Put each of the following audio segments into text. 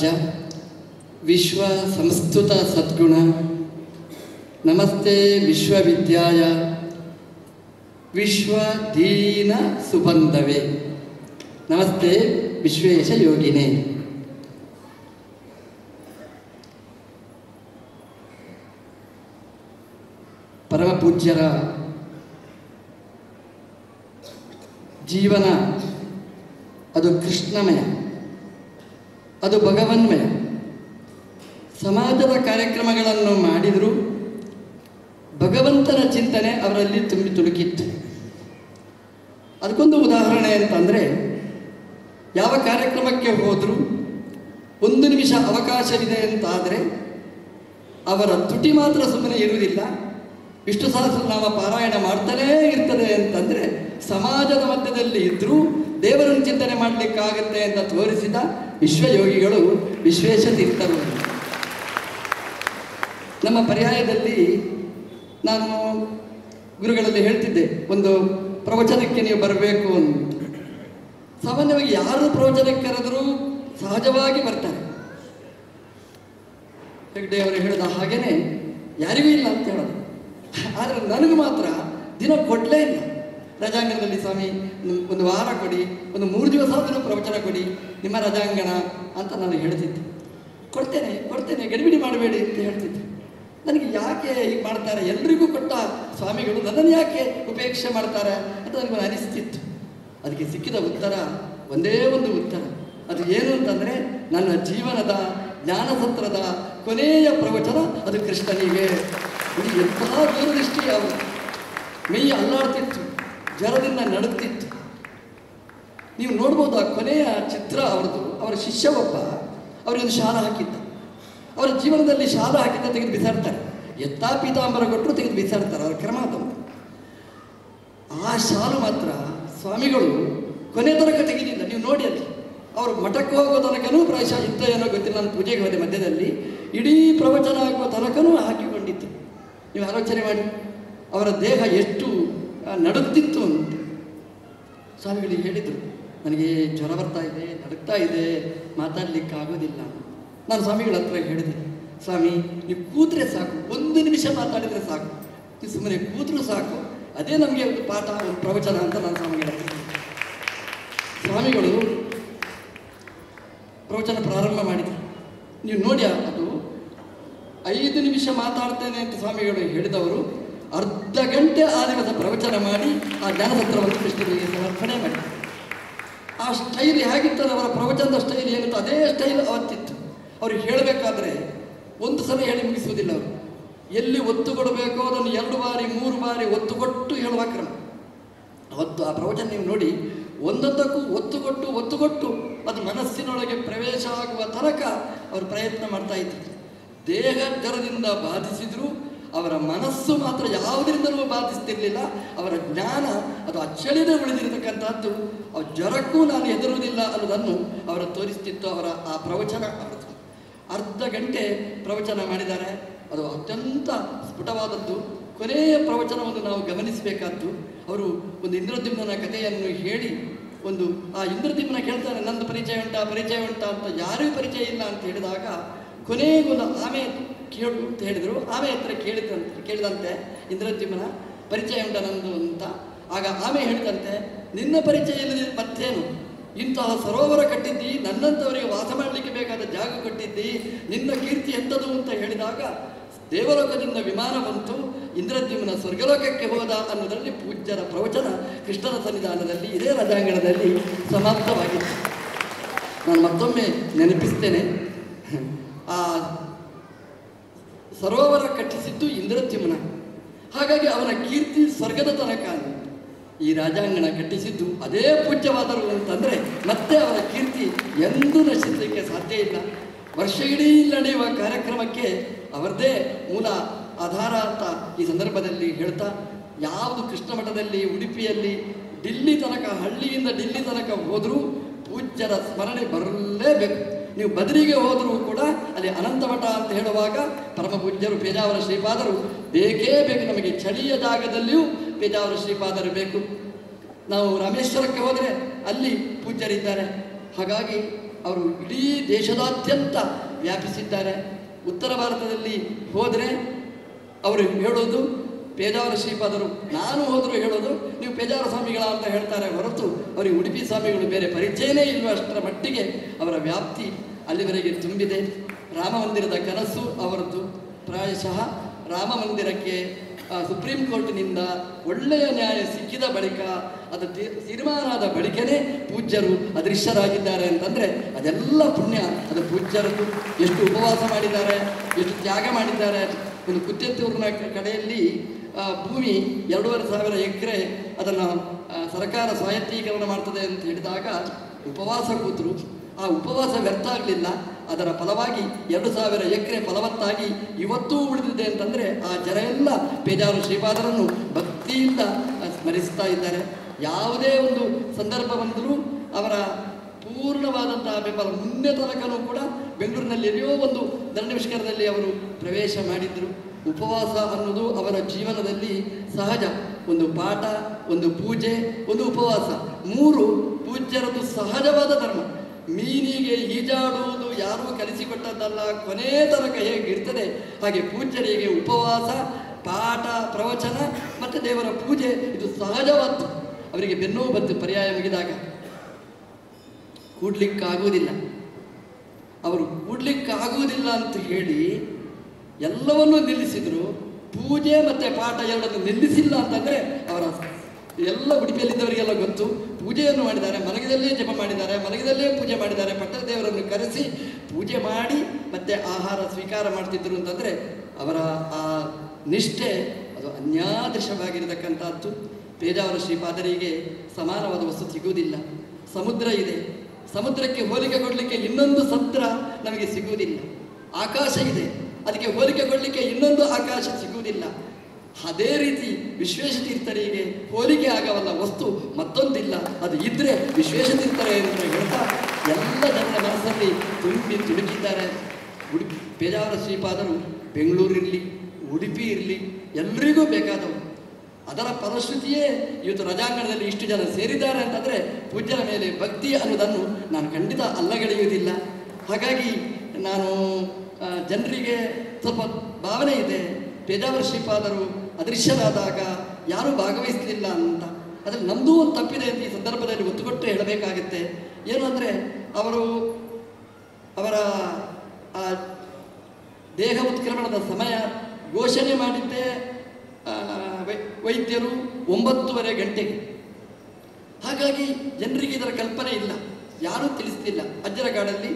ಪೂಜ್ಯಾರ್ಜ ವಿಶ್ವ ಸಂಸ್ಕೃತ ಸದ್ಗುಣ ನಮಸ್ತೆ ವಿಶ್ವವಿದ್ಯಾಯ ವಿಶ್ವ ದೀನ ಸುಬಂಧವೇ ನಮಸ್ತೆ ವಿಶ್ವೇಶ ಯೋಗಿನೇ ಪರಮ ಪೂಜ್ಯರ ಜೀವನ ಅದು ಕೃಷ್ಣಮಯ ಅದು ಭಗವನ್ಮಯ ಸಮಾಜದ ಕಾರ್ಯಕ್ರಮಗಳನ್ನು ಮಾಡಿದರೂ ಭಗವಂತನ ಚಿಂತನೆ ಅವರಲ್ಲಿ ತುಂಬಿ ತುಳುಕಿತ್ತು ಅದಕ್ಕೊಂದು ಉದಾಹರಣೆ ಅಂತಂದರೆ ಯಾವ ಕಾರ್ಯಕ್ರಮಕ್ಕೆ ಹೋದರೂ ಒಂದು ನಿಮಿಷ ಅವಕಾಶವಿದೆ ಅಂತಾದರೆ ಅವರ ತುಟಿ ಮಾತ್ರ ಸುಮ್ಮನೆ ಇರುವುದಿಲ್ಲ ವಿಷ್ಣು ಸಹಸ್ರನಾಮ ಪಾರಾಯಣ ಮಾಡ್ತಾನೇ ಇರ್ತದೆ ಅಂತಂದರೆ ಸಮಾಜದ ಮಧ್ಯದಲ್ಲಿ ಇದ್ದರೂ ದೇವರನ್ನು ಚಿಂತನೆ ಮಾಡಲಿಕ್ಕಾಗತ್ತೆ ಅಂತ ತೋರಿಸಿದ ವಿಶ್ವಯೋಗಿಗಳು ವಿಶ್ವೇಶ ತೀರ್ಥರು ನಮ್ಮ ಪರ್ಯಾಯದಲ್ಲಿ ನಾನು ಗುರುಗಳಲ್ಲಿ ಹೇಳ್ತಿದ್ದೆ ಒಂದು ಪ್ರವಚನಕ್ಕೆ ನೀವು ಬರಬೇಕು ಅಂತ ಸಾಮಾನ್ಯವಾಗಿ ಯಾರು ಪ್ರವಚನಕ್ಕೆ ಕರೆದರೂ ಸಹಜವಾಗಿ ಬರ್ತಾರೆ ಹೆಗ್ಡೆ ಅವರು ಹೇಳಿದ ಹಾಗೇನೆ ಯಾರಿಗೂ ಇಲ್ಲ ಅಂತ ಹೇಳೋದು ಆದರೆ ನನಗೆ ಮಾತ್ರ ದಿನ ಕೊಡಲೇ ಇಲ್ಲ ರಜಾಂಗಣದಲ್ಲಿ ಸ್ವಾಮಿ ಒಂದು- ಒಂದು ವಾರ ಕೊಡಿ ಒಂದು ಮೂರು ದಿವಸ ಆದರೂ ಪ್ರವಚನ ಕೊಡಿ ನಿಮ್ಮ ರಜಾಂಗಣ ಅಂತ ನಾನು ಹೇಳ್ತಿದ್ದೆ ಕೊಡ್ತೇನೆ ಕೊಡ್ತೇನೆ ಗಡಿಬಿಡಿ ಮಾಡಬೇಡಿ ಅಂತ ಹೇಳ್ತಿದ್ದೆ ನನಗೆ ಯಾಕೆ ಹೀಗೆ ಮಾಡ್ತಾರೆ ಎಲ್ರಿಗೂ ಕೊಟ್ಟ ಸ್ವಾಮಿಗಳು ನನ್ನನ್ನು ಯಾಕೆ ಉಪೇಕ್ಷೆ ಮಾಡ್ತಾರೆ ಅಂತ ನನಗೆ ಅನಿಸ್ತಿತ್ತು ಅದಕ್ಕೆ ಸಿಕ್ಕಿದ ಉತ್ತರ ಒಂದೇ ಒಂದು ಉತ್ತರ ಅದು ಏನು ಅಂತಂದರೆ ನನ್ನ ಜೀವನದ ಜ್ಞಾನಸತ್ರದ ಕೊನೆಯ ಪ್ರವಚನ ಅದು ಕೃಷ್ಣನಿಗೆ ಇದು ಎಂತಹ ದೂರದೃಷ್ಟಿ ಅವರು ಮೈ ಅಲ್ಲಾಡ್ತಿತ್ತು ಜ್ವರದಿಂದ ನಡುಗ್ತಿತ್ತು ನೀವು ನೋಡ್ಬೋದು ಆ ಕೊನೆಯ ಚಿತ್ರ ಅವರದು ಅವರ ಶಿಷ್ಯ ಒಬ್ಬ ಅವರಿಗೊಂದು ಶಾಲ ಹಾಕಿದ್ದ ಅವರ ಜೀವನದಲ್ಲಿ ಶಾಲ ಹಾಕಿದ್ದ ತೆಗೆದು ಬಿಸಾಡ್ತಾರೆ ಎತ್ತಾ ಪೀತಾಂಬರ ಕೊಟ್ಟರು ತೆಗೆದು ಬಿಸಾಡ್ತಾರೆ ಅವ್ರ ಕ್ರಮ ಅದು ಆ ಶಾಲು ಮಾತ್ರ ಸ್ವಾಮಿಗಳು ಕೊನೆ ತನಕ ತೆಗೆದಿಲ್ಲ ನೀವು ನೋಡಿ ಅಲ್ಲಿ ಅವರು ಮಠಕ್ಕೆ ಹೋಗೋ ತನಕನೂ ಪ್ರಾಯಶಃ ಇದ್ದ ಏನೋ ಗೊತ್ತಿಲ್ಲ ನಾನು ಪೂಜೆಗೆ ಹೋದೆ ಮಧ್ಯದಲ್ಲಿ ಇಡೀ ಪ್ರವಚನ ಆಗುವ ತನಕನೂ ಹಾಕಿಕೊಂಡಿತ್ತು ನೀವು ಆಲೋಚನೆ ಮಾಡಿ ಅವರ ದೇಹ ಎಷ್ಟು ಆ, ನಡುಗ್ತಿತ್ತು ಅಂತ ಸ್ವಾಮಿಗಳಿಗೆ ಹೇಳಿದರು ನನಗೆ ಜ್ವರ ಬರ್ತಾ ಇದೆ ನಡುಗ್ತಾ ಇದೆ ಮಾತಾಡಲಿಕ್ಕೆ ಆಗೋದಿಲ್ಲ ನಾನು ಸ್ವಾಮಿಗಳ ಹತ್ರ ಹೇಳಿದೆ ಸ್ವಾಮಿ ನೀವು ಕೂತ್ರೆ ಸಾಕು ಒಂದು ನಿಮಿಷ ಮಾತಾಡಿದರೆ ಸಾಕು ನೀವು ಸುಮ್ಮನೆ ಕೂತ್ರು ಸಾಕು ಅದೇ ನಮಗೆ ಒಂದು ಪಾಠ ಒಂದು ಪ್ರವಚನ ಅಂತ ನಾನು ಸ್ವಾಮಿಗಳ ಹತ್ರ ಹೇಳಿದೆ. ಸ್ವಾಮಿಗಳು ಪ್ರವಚನ ಪ್ರಾರಂಭ ಮಾಡಿದರು ನೀವು ನೋಡಿ ಅದು ಐದು ನಿಮಿಷ ಮಾತಾಡ್ತೇನೆ ಅಂತ ಸ್ವಾಮಿಗಳು ಹೇಳಿದವರು ಅರ್ಧ ಗಂಟೆ ಆ ದಿವಸ ಪ್ರವಚನ ಮಾಡಿ ಆ ಜ್ಞಾನಸತ್ರವನ್ನು ಕೃಷ್ಣನಿಗೆ ಸಮರ್ಪಣೆ ಮಾಡಿದರು ಆ ಸ್ಟೈಲ್ ಹೇಗಿತ್ತು ಅವರ ಪ್ರವಚನದ ಸ್ಟೈಲ್ ಏನಿತ್ತು ಅದೇ ಸ್ಟೈಲ್ ಅವತ್ತಿತ್ತು ಅವ್ರಿಗೆ ಹೇಳಬೇಕಾದ್ರೆ ಒಂದು ಸಲ ಹೇಳಿ ಮುಗಿಸುವುದಿಲ್ಲ ಅವರು ಎಲ್ಲಿ ಒತ್ತು ಕೊಡಬೇಕೋ ಅದನ್ನು ಎರಡು ಬಾರಿ ಮೂರು ಬಾರಿ ಒತ್ತು ಕೊಟ್ಟು ಹೇಳುವ ಕ್ರಮ ಅವತ್ತು ಆ ಪ್ರವಚನ ನೀವು ನೋಡಿ ಒಂದೊಂದಕ್ಕೂ ಒತ್ತು ಕೊಟ್ಟು ಒತ್ತು ಕೊಟ್ಟು ಅದು ಮನಸ್ಸಿನೊಳಗೆ ಪ್ರವೇಶ ಆಗುವ ತನಕ ಅವರು ಪ್ರಯತ್ನ ಮಾಡ್ತಾ ಇದ್ರು ದೇಹ ಜ್ವರದಿಂದ ಬಾಧಿಸಿದ್ರು ಅವರ ಮನಸ್ಸು ಮಾತ್ರ ಯಾವುದರಿಂದಲೂ ಬಾಧಿಸ್ತಿರ್ಲಿಲ್ಲ ಅವರ ಜ್ಞಾನ ಅದು ಅಚ್ಚಳಿದೇ ಉಳಿದಿರತಕ್ಕಂಥದ್ದು ಆ ಜ್ವರಕ್ಕೂ ನಾನು ಹೆದರುವುದಿಲ್ಲ ಅನ್ನೋದನ್ನು ಅವರ ತೋರಿಸ್ತಿತ್ತು ಅವರ ಆ ಪ್ರವಚನ ಅವರದ್ದು ಅರ್ಧ ಗಂಟೆ ಪ್ರವಚನ ಮಾಡಿದ್ದಾರೆ ಅದು ಅತ್ಯಂತ ಸ್ಫುಟವಾದದ್ದು ಕೊನೆಯ ಪ್ರವಚನವನ್ನು ನಾವು ಗಮನಿಸಬೇಕಾದ್ದು ಅವರು ಒಂದು ಇಂದ್ರದ್ಯುಮ್ನ ಕಥೆಯನ್ನು ಹೇಳಿ ಒಂದು ಆ ಇಂದ್ರದ್ಯುಮ್ನ ಕೇಳ್ತಾರೆ ನಂದು ಪರಿಚಯ ಉಂಟಾ ಪರಿಚಯ ಉಂಟಾ ಅಂತ ಯಾರಿಗೂ ಪರಿಚಯ ಇಲ್ಲ ಅಂತ ಹೇಳಿದಾಗ ಕೊನೆಗೊಂದು ಆಮೆ ಕೇಳು ಅಂತ ಹೇಳಿದರು ಆಮೆ ಹತ್ರ ಕೇಳಿದಂತೆ ಕೇಳಿದಂತೆ ಇಂದ್ರದ್ಯುಮ್ನ ಪರಿಚಯ ಉಂಟಾ ನಂದು ಅಂತ ಆಗ ಆಮೆ ಹೇಳಿದಂತೆ ನಿನ್ನ ಪರಿಚಯ ಇಲ್ಲದೆ ಮತ್ತೇನು ಇಂತಹ ಸರೋವರ ಕಟ್ಟಿದ್ದಿ ನನ್ನಂಥವರಿಗೆ ವಾಸ ಮಾಡಲಿಕ್ಕೆ ಬೇಕಾದ ಜಾಗ ಕೊಟ್ಟಿದ್ದಿ ನಿನ್ನ ಕೀರ್ತಿ ಎಂಥದು ಅಂತ ಹೇಳಿದಾಗ ದೇವಲೋಕದಿಂದ ವಿಮಾನ ಬಂತು ಇಂದ್ರದ್ಯುಮ್ನ ಸ್ವರ್ಗಲೋಕಕ್ಕೆ ಹೋದ ಅನ್ನೋದರಲ್ಲಿ ಪೂಜ್ಯರ ಪ್ರವಚನ ಕೃಷ್ಣನ ಸನ್ನಿಧಾನದಲ್ಲಿ ಇದೇ ರಜಾಂಗಣದಲ್ಲಿ ಸಮಾಪ್ತವಾಗಿತ್ತು ನಾನು ಮತ್ತೊಮ್ಮೆ ನೆನಪಿಸ್ತೇನೆ ಆ ಸರೋವರ ಕಟ್ಟಿಸಿದ್ದು ಇಂದ್ರದ್ಯುಮ್ನ ಹಾಗಾಗಿ ಅವನ ಕೀರ್ತಿ ಸ್ವರ್ಗದ ತನಕ ಅಂತ. ಈ ರಾಜಾಂಗಣ ಕಟ್ಟಿಸಿದ್ದು ಅದೇ ಪೂಜ್ಯವಾದರು ಅಂತಂದರೆ ಮತ್ತೆ ಅವರ ಕೀರ್ತಿ ಎಂದೂ ನಶಿಸಲಿಕ್ಕೆ ಸಾಧ್ಯ ಇಲ್ಲ ವರ್ಷ ಇಡೀ ನಡೆಯುವ ಕಾರ್ಯಕ್ರಮಕ್ಕೆ ಅವರದೇ ಮೂಲ ಆಧಾರ ಅಂತ ಈ ಸಂದರ್ಭದಲ್ಲಿ ಹೇಳ್ತಾ ಯಾವುದು ಕೃಷ್ಣ ಮಠದಲ್ಲಿ ಉಡುಪಿಯಲ್ಲಿ ಡಿಲ್ಲಿ ತನಕ ಹಳ್ಳಿಯಿಂದ ಡಿಲ್ಲಿ ತನಕ ಹೋದರೂ ಪೂಜ್ಯರ ಸ್ಮರಣೆ ಬರಲೇಬೇಕು ನೀವು ಬದರಿಗೆ ಹೋದರೂ ಕೂಡ ಅಲ್ಲಿ ಅನಂತ ಮಠ ಅಂತ ಹೇಳುವಾಗ ಪರಮ ಪೂಜ್ಯರು ಪೇಜಾವರ ಶ್ರೀಪಾದರು ಬೇಕೇ ಬೇಕು ನಮಗೆ ಚಳಿಯ ಜಾಗದಲ್ಲಿಯೂ ಪೇಜಾವರ ಶ್ರೀಪಾದರು ಬೇಕು ನಾವು ರಾಮೇಶ್ವರಕ್ಕೆ ಹೋದರೆ ಅಲ್ಲಿ ಪೂಜ್ಯರಿದ್ದಾರೆ ಹಾಗಾಗಿ ಅವರು ಇಡೀ ದೇಶದಾದ್ಯಂತ ವ್ಯಾಪಿಸಿದ್ದಾರೆ ಉತ್ತರ ಭಾರತದಲ್ಲಿ ಹೋದರೆ ಅವರು ಹೇಳೋದು ಪೇಜಾವರ ಶ್ರೀಪಾದರು ನಾನು ಹೋದರೂ ಹೇಳೋದು ನೀವು ಪೇಜಾವರ ಸ್ವಾಮಿಗಳ ಅಂತ ಹೇಳ್ತಾರೆ ಹೊರತು ಅವರಿಗೆ ಉಡುಪಿ ಸ್ವಾಮಿಗಳು ಬೇರೆ ಪರಿಚಯನೇ ಇಲ್ವ ಅಷ್ಟರ ಮಟ್ಟಿಗೆ ಅವರ ವ್ಯಾಪ್ತಿ ಅಲ್ಲಿವರೆಗೆ ತುಂಬಿದೆ ರಾಮ ಮಂದಿರದ ಕನಸು ಅವರದ್ದು ಪ್ರಾಯಶಃ ರಾಮ ಮಂದಿರಕ್ಕೆ ಆ, ಸುಪ್ರೀಂ ಕೋರ್ಟಿನಿಂದ ಒಳ್ಳೆಯ ನ್ಯಾಯ ಸಿಕ್ಕಿದ ಬಳಿಕ ಅದು ತೀ- ತೀರ್ಮಾನ ಆದ ಬಳಿಕನೇ ಪೂಜ್ಯರು ಅದೃಶ್ಯರಾಗಿದ್ದಾರೆ ಅಂತಂದರೆ ಅದೆಲ್ಲ ಪುಣ್ಯ ಅದು ಪೂಜ್ಯರದ್ದು ಎಷ್ಟು ಉಪವಾಸ ಮಾಡಿದ್ದಾರೆ ಎಷ್ಟು ತ್ಯಾಗ ಮಾಡಿದ್ದಾರೆ ಒಂದು ಕುತ್ತೆತ್ತೂರಿನ ಕ- ಕಡೆಯಲ್ಲಿ ಆ, ಭೂಮಿ ಎರಡೂವರೆ ಸಾವಿರ ಎಕರೆ ಅದನ್ನು ಸರ್ಕಾರ ಸ್ವಾಯತ್ತೀಕರಣ ಮಾಡ್ತದೆ ಅಂತ ಹೇಳಿದಾಗ ಉಪವಾಸ ಕೂತರು ಆ ಉಪವಾಸ ವ್ಯರ್ಥ ಆಗಲಿಲ್ಲ ಅದರ ಫಲವಾಗಿ ಎರಡು ಸಾವಿರ ಎಕರೆ ಫಲವತ್ತಾಗಿ ಇವತ್ತೂ ಉಳಿದಿದೆ ಅಂತಂದರೆ ಆ ಜನ ಎಲ್ಲ ಪೇಜಾರು ಶ್ರೀಪಾದರನ್ನು ಭಕ್ತಿಯಿಂದ ಆ, ಸ್ಮರಿಸ್ತಾ ಇದ್ದಾರೆ ಯಾವುದೇ ಒಂದು ಸಂದರ್ಭ ಬಂದರೂ ಅವರ ಪೂರ್ಣವಾದಂತಹ ಬೆಂಬಲ ಮುಂದೆ ತನಕನೂ ಕೂಡ ಬೆಂಗಳೂರಿನಲ್ಲಿ ಎಲ್ಲಿಯೋ ಒಂದು ದಂಡವಿಷ್ಕರದಲ್ಲಿ ಅವರು ಪ್ರವೇಶ ಮಾಡಿದ್ರು ಉಪವಾಸ ಅನ್ನೋದು ಅವರ ಜೀವನದಲ್ಲಿ ಸಹಜ ಒಂದು ಪಾಠ ಒಂದು ಪೂಜೆ ಒಂದು ಉಪವಾಸ ಮೂರು ಪೂಜ್ಯರದ್ದು ಸಹಜವಾದ ಧರ್ಮ ಮೀನಿಗೆ ಈಜಾಡುವುದು ಯಾರೂ ಕಲಿಸಿಕೊಟ್ಟದ್ದಲ್ಲ ಕೊನೆ ತನಕ ಹೇಗಿರ್ತದೆ ಹಾಗೆ ಪೂಜ್ಯರಿಗೆ ಉಪವಾಸ ಪಾಠ ಪ್ರವಚನ ಮತ್ತು ದೇವರ ಪೂಜೆ ಇದು ಸಹಜವಾದ್ದು ಅವರಿಗೆ ಬೆನ್ನೋ ಬಂತು ಪರ್ಯಾಯ ಮುಗಿದಾಗ ಕೂಡ್ಲಿಕ್ಕಾಗುವುದಿಲ್ಲ ಅವರು ಕೂಡ್ಲಿಕ್ಕಾಗುವುದಿಲ್ಲ ಅಂತ ಹೇಳಿ ಎಲ್ಲವನ್ನೂ ನಿಲ್ಲಿಸಿದ್ರು ಪೂಜೆ ಮತ್ತು ಪಾಠ ಎರಡನ್ನು ನಿಲ್ಲಿಸಿಲ್ಲ ಅಂತಂದರೆ ಅವರ ಎಲ್ಲ ಉಡುಪಿಯಲ್ಲಿದ್ದವರಿಗೆಲ್ಲ ಗೊತ್ತು ಪೂಜೆಯನ್ನು ಮಾಡಿದ್ದಾರೆ ಮಲಗಿದಲ್ಲೇ ಜಪ ಮಾಡಿದ್ದಾರೆ ಮಲಗಿದಲ್ಲೇ ಪೂಜೆ ಮಾಡಿದ್ದಾರೆ ಪಟ್ಟದ ದೇವರನ್ನು ಕರೆಸಿ ಪೂಜೆ ಮಾಡಿ ಮತ್ತೆ ಆಹಾರ ಸ್ವೀಕಾರ ಮಾಡ್ತಿದ್ರು ಅಂತಂದರೆ ಅವರ ಆ ನಿಷ್ಠೆ ಅದು ಅನ್ಯಾದೃಶವಾಗಿರತಕ್ಕಂಥದ್ದು ಪೇಜಾವರ ಶ್ರೀಪಾದರಿಗೆ ಸಮಾನವಾದ ವಸ್ತು ಸಿಗುವುದಿಲ್ಲ ಸಮುದ್ರ ಇದೆ ಸಮುದ್ರಕ್ಕೆ ಹೋಲಿಕೆ ಕೊಡಲಿಕ್ಕೆ ಇನ್ನೊಂದು ಸಮುದ್ರ ನಮಗೆ ಸಿಗುವುದಿಲ್ಲ ಆಕಾಶ ಇದೆ ಅದಕ್ಕೆ ಹೋಲಿಕೆ ಕೊಡಲಿಕ್ಕೆ ಇನ್ನೊಂದು ಆಕಾಶ ಸಿಗುವುದಿಲ್ಲ ಅದೇ ರೀತಿ ವಿಶ್ವೇಶತೀರ್ಥರಿಗೆ ಹೋಲಿಕೆ ಆಗವಲ್ಲ ವಸ್ತು ಮತ್ತೊಂದಿಲ್ಲ ಅದು ಇದ್ರೆ ವಿಶ್ವೇಶತೀರ್ಥರೇ ಅಂತ ಹೇಳ್ತಾ ಎಲ್ಲ ಜನರ ಮನಸ್ಸಲ್ಲಿ ತುಂಬಿ ತುಳುಕಿದ್ದಾರೆ ಉಡುಪಿ ಪೇಜಾವರ ಶ್ರೀಪಾದರು ಬೆಂಗಳೂರಿರಲಿ ಉಡುಪಿ ಇರಲಿ ಎಲ್ರಿಗೂ ಬೇಕಾದವರು ಅದರ ಫಲಶ್ರುತಿಯೇ ಇವತ್ತು ರಜಾಂಗಣದಲ್ಲಿ ಇಷ್ಟು ಜನ ಸೇರಿದ್ದಾರೆ ಅಂತಂದರೆ ಪೂಜ್ಯರ ಮೇಲೆ ಭಕ್ತಿ ಅನ್ನೋದನ್ನು ನಾನು ಖಂಡಿತ ಅಲ್ಲಗಳೆಯುವುದಿಲ್ಲ ಹಾಗಾಗಿ ನಾನು ಆ, ಜನರಿಗೆ ಸ್ವಲ್ಪ ಭಾವನೆ ಇದೆ ಪೇಜಾವರ ಶ್ರೀಪಾದರು ಅದೃಶ್ಯರಾದಾಗ ಯಾರೂ ಭಾಗವಹಿಸಲಿಲ್ಲ ಅಂತ ಅದ್ರಲ್ಲಿ ನಮ್ಮದೂ ಒಂದು ತಪ್ಪಿದೆ ಅಂತ ಈ ಸಂದರ್ಭದಲ್ಲಿ ಒತ್ತು ಕೊಟ್ಟು ಹೇಳಬೇಕಾಗುತ್ತೆ ಏನು ಅಂದರೆ ಅವರು ಅವರ ಆ ದೇಹ ಉತ್ಕ್ರಮಣದ ಸಮಯ ಘೋಷಣೆ ಮಾಡಿದ್ದೇ ಆ, ವೈ- ವೈದ್ಯರು ಒಂಬತ್ತುವರೆ ಗಂಟೆಗೆ ಹಾಗಾಗಿ ಜನರಿಗೆ ಇದರ ಕಲ್ಪನೆ ಇಲ್ಲ ಯಾರೂ ತಿಳಿಸ್ತಿಲ್ಲ ಅಜ್ಜರಗಾಡಲ್ಲಿ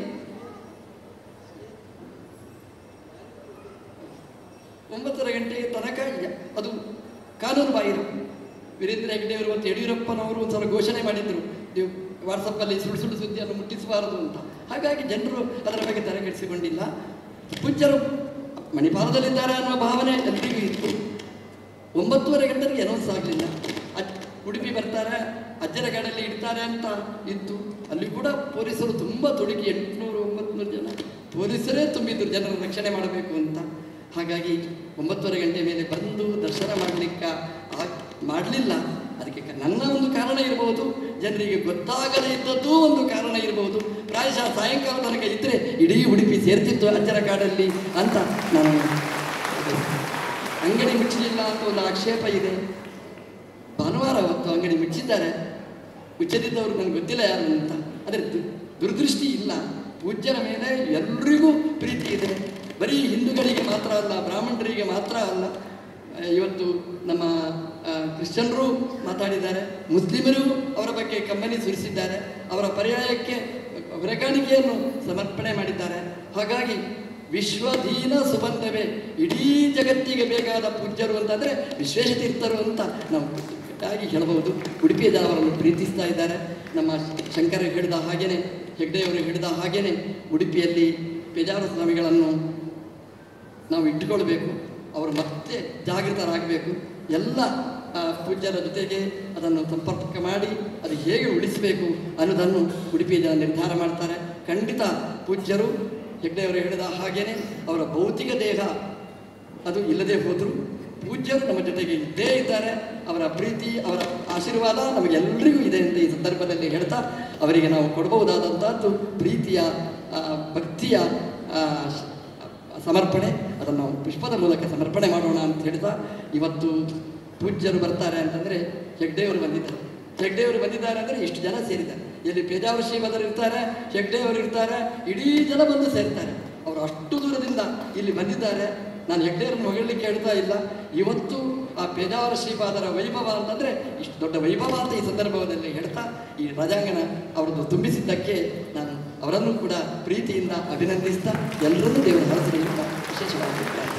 ಒಂಬತ್ತರ ಗಂಟೆಗೆ ತನಕ ಯ- ಅದು ಕಾನೂನು ಬಾಹಿರ ವೀರೇಂದ್ರ ಹೆಗ್ಡೆಯವರು ಮತ್ತು ಯಡಿಯೂರಪ್ಪನವರು ಒಂದು ಸಲ ಘೋಷಣೆ ಮಾಡಿದ್ರು ನೀವು ವಾಟ್ಸಪ್ಪಲ್ಲಿ ಸುಳ್ಳು ಸುಳ್ಳು ಸುದ್ದಿಯನ್ನು ಮುಟ್ಟಿಸಬಾರದು ಅಂತ ಹಾಗಾಗಿ ಜನರು ಅದರ ಬಗ್ಗೆ ತಲೆ ಕೆಡಿಸಿಕೊಂಡಿಲ್ಲ ಪೂಜ್ಯರು ಮಣಿಪಾಲದಲ್ಲಿದ್ದಾರೆ ಅನ್ನುವ ಭಾವನೆ ಎಲ್ರಿಗೂ ಇತ್ತು ಒಂಬತ್ತುವರೆ ಗಂಟೆಗೆ ಅನೌನ್ಸ್ ಆಗಲಿಲ್ಲ ಅಜ್ ಉಡುಪಿ ಬರ್ತಾರೆ ಅಜ್ಜರ ಗಾಡಿಯಲ್ಲಿ ಇಡ್ತಾರೆ ಅಂತ ಇತ್ತು ಅಲ್ಲಿ ಕೂಡ ಪೊಲೀಸರು ತುಂಬ ತೊಡಗಿ ಎಂಟುನೂರು ಒಂಬತ್ತು ಜನ ಪೊಲೀಸರೇ ತುಂಬಿದ್ರು ಜನರ ರಕ್ಷಣೆ ಮಾಡಬೇಕು ಅಂತ ಹಾಗಾಗಿ ಒಂಬತ್ತುವರೆ ಗಂಟೆ ಮೇಲೆ ಬಂದು ದರ್ಶನ ಮಾಡಲಿಕ್ಕೆ ಮಾಡಲಿಲ್ಲ ಅದಕ್ಕೆ ಕ- ನನ್ನ ಒಂದು ಕಾರಣ ಇರಬಹುದು ಜನರಿಗೆ ಗೊತ್ತಾಗದೇ ಇದ್ದದ್ದೂ ಒಂದು ಕಾರಣ ಇರಬಹುದು ಪ್ರಾಯಶಃ ಸಾಯಂಕಾಲ ತನಕ ಇದ್ದರೆ ಇಡೀ ಉಡುಪಿ ಸೇರ್ತಿತ್ತು ಅಜ್ಜರ ಕಾಡಲ್ಲಿ ಅಂತ ನಾನು ಅಂಗಡಿ ಮುಚ್ಚಲಿಲ್ಲ ಅಂತ ಒಂದು ಆಕ್ಷೇಪ ಇದೆ ಭಾನುವಾರ ಹೊತ್ತು ಅಂಗಡಿ ಮುಚ್ಚಿದ್ದಾರೆ ಮುಚ್ಚದಿದ್ದವರು ನನಗೆ ಗೊತ್ತಿಲ್ಲ ಯಾರು ಅಂತ ಆದರೆ ದು- ದುರದೃಷ್ಟಿ ಇಲ್ಲ ಪೂಜ್ಯರ ಮೇಲೆ ಎಲ್ರಿಗೂ ಪ್ರೀತಿ ಇದೆ ಬರೀ ಹಿಂದೂಗಳಿಗೆ ಮಾತ್ರ ಅಲ್ಲ ಬ್ರಾಹ್ಮಣರಿಗೆ ಮಾತ್ರ ಅಲ್ಲ ಆ, ಇವತ್ತು ನಮ್ಮ ಆ, ಕ್ರಿಶ್ಚಿಯನ್ರು ಮಾತಾಡಿದ್ದಾರೆ ಮುಸ್ಲಿಮರು ಅವರ ಬಗ್ಗೆ ಕಮ್ಮನಿ ಸುರಿಸಿದ್ದಾರೆ ಅವರ ಪರ್ಯಾಯಕ್ಕೆ ಹೊರೆಕಾಣಿಕೆಯನ್ನು ಸಮರ್ಪಣೆ ಮಾಡಿದ್ದಾರೆ ಹಾಗಾಗಿ ವಿಶ್ವದೀನ ಸುಬಂಧವೇ ಇಡೀ ಜಗತ್ತಿಗೆ ಬೇಕಾದ ಪೂಜ್ಯರು ಅಂತಂದರೆ ವಿಶ್ವೇಶತೀರ್ಥರು ಅಂತ ನಾವು ಕಟ್ಟಾಗಿ ಹೇಳಬಹುದು ಉಡುಪಿಯ ಜನವರನ್ನು ಪ್ರೀತಿಸ್ತಾ ಇದ್ದಾರೆ ನಮ್ಮ ಶಂಕರ ಹೇಳಿದ ಹಾಗೇನೆ ಹೆಗ್ಡೆಯವರು ಹೇಳಿದ ಹಾಗೇನೆ ಉಡುಪಿಯಲ್ಲಿ ಪೇಜಾರ ಸ್ವಾಮಿಗಳನ್ನು ನಾವು ಇಟ್ಟುಕೊಳ್ಬೇಕು ಅವರು ಮತ್ತೆ ಜಾಗೃತರಾಗಬೇಕು ಎಲ್ಲ ಆ, ಪೂಜ್ಯರ ಜೊತೆಗೆ ಅದನ್ನು ಸಂಪರ್ಕ ಮಾಡಿ ಅದು ಹೇಗೆ ಉಳಿಸಬೇಕು ಅನ್ನೋದನ್ನು ಉಡುಪಿಯ ಜನ ನಿರ್ಧಾರ ಮಾಡ್ತಾರೆ ಖಂಡಿತ ಪೂಜ್ಯರು ಹೆಗ್ಡೆಯವರು ಹೇಳಿದ ಹಾಗೇನೆ ಅವರ ಭೌತಿಕ ದೇಹ ಅದು ಇಲ್ಲದೆ ಹೋದರು ಪೂಜ್ಯರು ನಮ್ಮ ಜೊತೆಗೆ ಇದ್ದೇ ಇದ್ದಾರೆ ಅವರ ಪ್ರೀತಿ ಅವರ ಆಶೀರ್ವಾದ ನಮಗೆಲ್ಲರಿಗೂ ಇದೆ ಅಂತ ಈ ಸಂದರ್ಭದಲ್ಲಿ ಹೇಳ್ತಾ ಅವರಿಗೆ ನಾವು ಕೊಡಬಹುದಾದಂಥದ್ದು ಪ್ರೀತಿಯ ಆ, ಭಕ್ತಿಯ ಆ, ಶ- ಸಮರ್ಪಣೆ ಅದನ್ನು ನಾವು ಪುಷ್ಪದ ಮೂಲಕ ಸಮರ್ಪಣೆ ಮಾಡೋಣ ಅಂತ ಹೇಳ್ತಾ ಇವತ್ತು ಪೂಜ್ಯರು ಬರ್ತಾರೆ ಅಂತಂದರೆ ಹೆಗ್ಡೆಯವರು ಬಂದಿದ್ದಾರೆ ಹೆಗ್ಡೆಯವರು ಬಂದಿದ್ದಾರೆ ಅಂದರೆ ಇಷ್ಟು ಜನ ಸೇರಿದ್ದಾರೆ ಎಲ್ಲಿ ಪೇಜಾವಶಿ ಬದರು ಇರ್ತಾರೆ ಹೆಗ್ಡೆಯವರು ಇರ್ತಾರೆ ಇಡೀ ಜನ ಬಂದು ಸೇರ್ತಾರೆ ಅವರು ಅಷ್ಟು ದೂರದಿಂದ ಇಲ್ಲಿ ಬಂದಿದ್ದಾರೆ ನಾನು ಹೆಗ್ಡೆಯವರನ್ನು ಹೊಗಳಲಿಕ್ಕೆ ಹೇಳ್ತಾ ಇಲ್ಲ ಇವತ್ತು ಆ ಪೇಜಾವರ ಶ್ರೀಪಾದರ ವೈಭವ ಅಂತಂದರೆ ಇಷ್ಟು ದೊಡ್ಡ ವೈಭವ ಅಂತ ಈ ಸಂದರ್ಭದಲ್ಲಿ ಹೇಳ್ತಾ ಈ ರಾಜಾಂಗಣ ಅವರದ್ದು ತುಂಬಿಸಿದ್ದಕ್ಕೆ ನಾನು ಅವರನ್ನು ಕೂಡ ಪ್ರೀತಿಯಿಂದ ಅಭಿನಂದಿಸ್ತಾ ಎಲ್ಲರನ್ನೂ ದೇವರ ಹರಸಲಿಂದ ವಿಶೇಷವಾಗಿ ಪ್ರಾರ್ಥನೆ